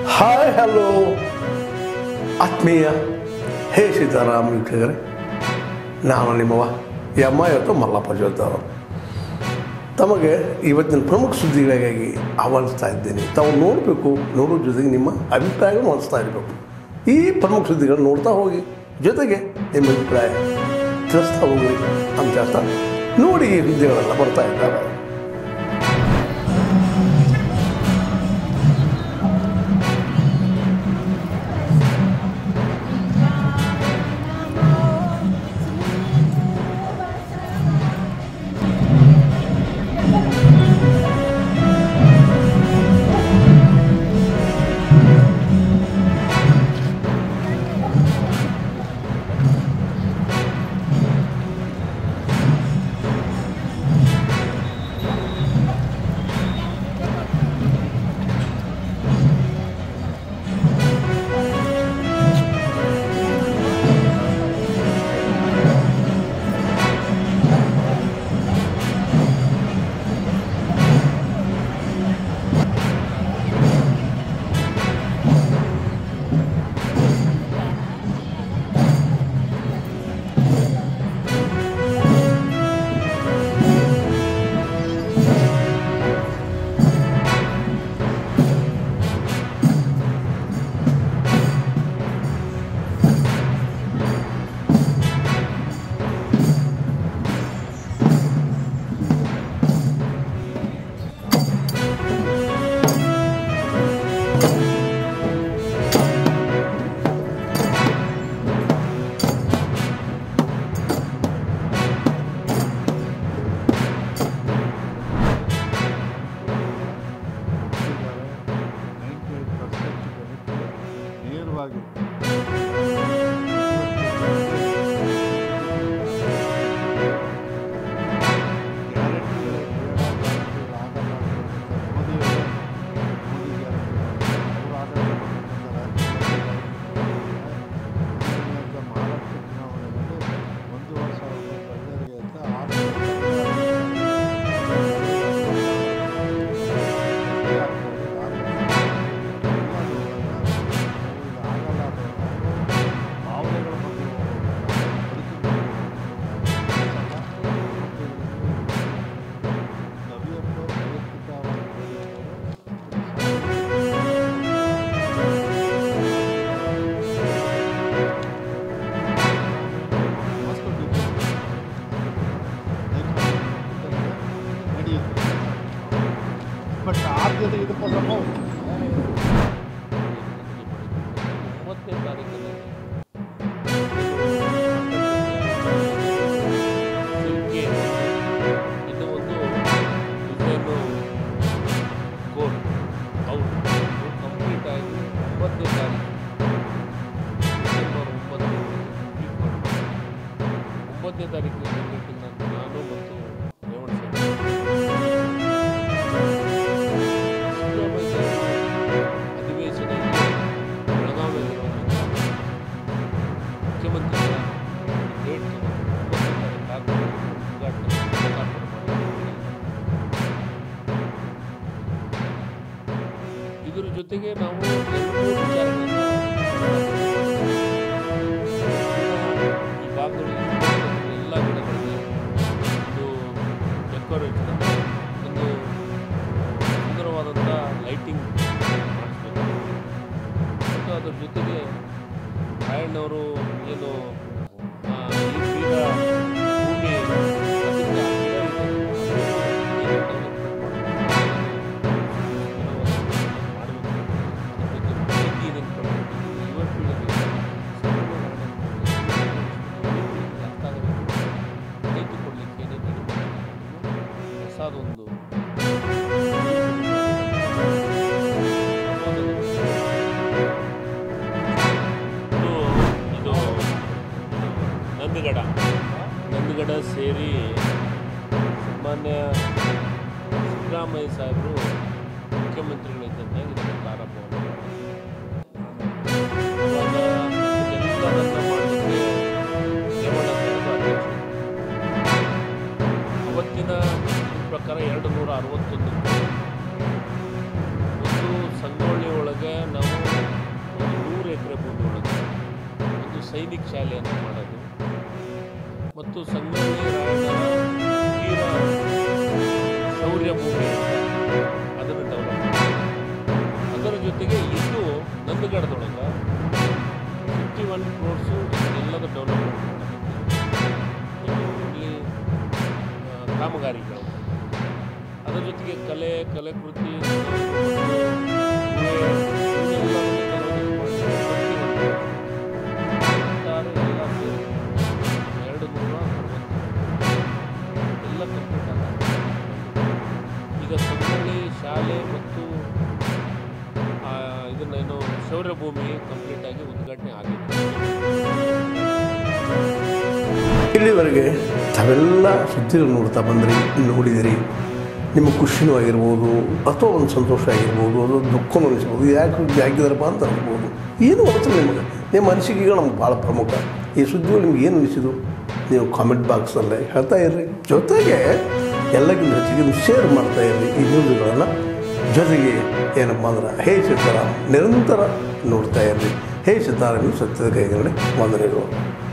Hi hello ಆತ್ಮೀಯ ಹೇ ಸೀತಾರಾಮ್ ವೀಕ್ಷಕರೇ ನಾನು ನಿಮ್ಮವ ಎಮ್ಮ ಇವತ್ತು ಮಲ್ಲಪ್ಪ ಜೋತಾರು ತಮಗೆ ಇವತ್ತಿನ ಪ್ರಮುಖ ಸುದ್ದಿಗಳಿಗಾಗಿ ಆಹ್ವಾನಿಸ್ತಾ ಇದ್ದೇನೆ ತಾವು ನೋಡಬೇಕು ನೋಡೋ ಜೊತೆಗೆ ನಿಮ್ಮ ಅಭಿಪ್ರಾಯವನ್ನು ಹೊಂದಿಸ್ತಾ ಇರಬೇಕು ಈ ಪ್ರಮುಖ ಸುದ್ದಿಗಳನ್ನು ನೋಡ್ತಾ ಹೋಗಿ ಜೊತೆಗೆ ನಿಮ್ಮ ಅಭಿಪ್ರಾಯ ತಿಳಿಸ್ತಾ ಹೋಗಿ ಅಂತ ಹೇಳ್ತಾ ನೋಡಿ ಈ ಸುದ್ದಿಗಳೆಲ್ಲ ಬರ್ತಾ ಇದ್ದಾರೆ ನೇರವಾಗಿ ಒಂದು ವರ್ಷ ಪ್ರಜೆಗಳಿಗೆ ಅಂತ ಬಟ್ ಆದ್ಯತೆ ಇದಕ್ಕೋಸ್ಕರ ಮೂವತ್ತನೇ ತಾರೀಕಲ್ಲಿ ಸಿಲ್ಕೆ ಇದು ಒಂದು ಡಿಸೈನು ಕೋಡ್ ಔಟ್ ಕಂಪ್ಲೀಟ್ ಆಗಿ ಒಂಬತ್ತನೇ ತಾರೀಕು ಡಿಸೆಂಬರ್ ಒಂಬತ್ತು ಕಂಪ್ಲೀಟ್ ಮಾಡ್ತಾರೆ ಒಂಬತ್ತನೇ ತಾರೀಕು ಮೀಟಿಂಗ್ ನಾನು ಮತ್ತು ರೇವಣ್ ಸಿದ್ದರಾಮಯ್ಯ ಅಧಿವೇಶನದಲ್ಲಿ ಬೆಳಗಾವಿಯಲ್ಲಿರುವಂಥ ಮುಖ್ಯಮಂತ್ರಿಗಳ ಡೇಟ್ ತಗೊಂಡು ಒಂಬತ್ತನೇ ತಾರೀಕು ಉದ್ಘಾಟನೆ ಲೋಕಾರ್ಪಣೆ ಮಾಡಿದ್ದಾರೆ. ಇದರ ಜೊತೆಗೆ ನಾವು ಎರಡೂ ವಿಚಾರಗಳನ್ನ ಈ ಭಾಗದಲ್ಲಿ ಎಲ್ಲ ಗಿಡಗಳಿಗೆ ಒಂದು ಡೆಕೋರೇಷನ್ ಒಂದು ಸುಂದರವಾದಂಥ ಲೈಟಿಂಗ್ ಮಾಡಿಸ್ಬೇಕು ಮತ್ತು ಅದ್ರ ಜೊತೆಗೆ ರಾಯಣ್ಣವರು ಏನು ಆ, ಈ ಬೀಡ ಭೂಮಿ ಅದಕ್ಕೆ ಆ ಗಿಡ ಇದೆ, ಅದನ್ನು ಏನು development ಮಾಡಬೇಕು ಅದ್ರ ಬಗ್ಗೆ ಮಾಹಿತಿ ಇದನ್ನು ಕೊಡಬೇಕು ಯುವ ಪೀಳಿಗೆಗೆ ಸಂಪೂರ್ಣ ಅರ್ಥ ಆಗಬೇಕು ಮಾಹಿತಿ ಕೊಡಲಿಕ್ಕೆ ಏನೇನು ನಡೀತದೆ ಹೊಸದೊಂದು ಇದು ಇದು ನಂದಗಡ ನಂದಗಡ ಸೇರಿ ಸಾಮಾನ್ಯ ಸಿದ್ದರಾಮಯ್ಯ ಸಾಹೇಬರು ಮುಖ್ಯಮಂತ್ರಿಗಳಿದ್ದಂಗೆ ಇದನ್ನು ಪ್ರಾರಂಭವನ್ನು ಮಾಡಿದ್ರು. ಇವಾಗ ಇದೆಲ್ಲದನ್ನ ಮಾಡಲಿಕ್ಕೆ ರೇವಣ್ಣ ಸಾಹೇಬರು ಅಧ್ಯಕ್ಷರು ಅವತ್ತಿನ ಇದ್ರ ಪ್ರಕಾರ ಎರಡು ನೂರ ಅರವತ್ತೊಂದು ಒಂದು ಸಂಗೊಳ್ಳಿ ಒಳಗೆ ನಾವು ಸೈನಿಕ ಶಾಲೆಯನ್ನು ಮಾಡೋದು ಮತ್ತು ಸಂಗೊಳ್ಳಿ ರಾಯಣ್ಣನ ವೀರ ಶೌರ್ಯ ಭೂಮಿ ಅದನ್ನು ಡೆವಲಪ್ ಅದರ ಜೊತೆಗೆ ಇನ್ನು ನಂದಗಡದೊಳಗೆ ಫಿಫ್ಟಿ ಒನ್ ಕ್ರೋರ್ಸು ಎಲ್ಲದ ಡೆವಲಪ್ಮೆಂಟ್ ಇಲ್ಲಿ ಆ, ಕಾಮಗಾರಿಗಳು ಅದರ ಜೊತೆಗೆ ಕಲೆ ಕಲೆಕೃತಿ ಎರಡು ನೂರ ಎಲ್ಲ ಕಂಪ್ಲೀಟ್ ಆಗಿದೆ ಈಗ ಸಂಗೊಳ್ಳಿ ಶಾಲೆ ಮತ್ತು ಆ, ಇದನ್ನ ಏನು ಶೌರ್ಯ ಭೂಮಿ ಕಂಪ್ಲೀಟ್ ಆಗಿ ಉದ್ಘಾಟನೆ ಆಗಿದೆ ಇಲ್ಲಿವರೆಗೆ ತಾವೆಲ್ಲ ಸುದ್ದಿಗಳು ನೋಡ್ತಾ ಬಂದ್ರಿ ನೋಡಿದಿರಿ ನಿಮಗೆ ಖುಷಿನೂ ಆಗಿರ್ಬೋದು ಅಥವಾ ಒಂದು ಸಂತೋಷ ಆಗಿರ್ಬೋದು ಅದು ದುಃಖನೂ ಅನಿಸ್ಬೋದು ಯಾಕೆ ಹೀಗೆ ಆಗಿದಾರಪ್ಪ ಅಂತ ಅನ್ಬೋದು ಏನು ಅನಿಸ್ತದೆ ನಿಮಗೆ ನಿಮ್ಮ ಅನಿಸಿಕೆಗಳು ನಮ್ಗೆ ಭಾಳ ಪ್ರಮುಖ ಈ ಸುದ್ದಿಗಳು ನಿಮ್ಗೆ ಏನು ಅನಿಸಿದು ನೀವು ಕಾಮೆಂಟ್ ಬಾಕ್ಸಲ್ಲೇ ಹೇಳ್ತಾ ಇರ್ರಿ ಜೊತೆಗೆ ಎಲ್ಲಕ್ಕಿಂತ ಹೆಚ್ಚಿಗೆ ಶೇರ್ ಮಾಡ್ತಾ ಇರ್ರಿ ಈ ನ್ಯೂಸ್ಗಳನ್ನು ಜೊತೆಗೆ ಏನಪ್ಪ ಅಂದ್ರೆ ಹೇ ಸಿದ್ದಾರಾಮ್ ನಿರಂತರ ನೋಡ್ತಾ ಇರ್ರಿ ಹೇ ಸಿದ್ದಾರಾಮ್ ಸತ್ಯದ ಕೈಗಡೆ ವಂದನೆಗಳು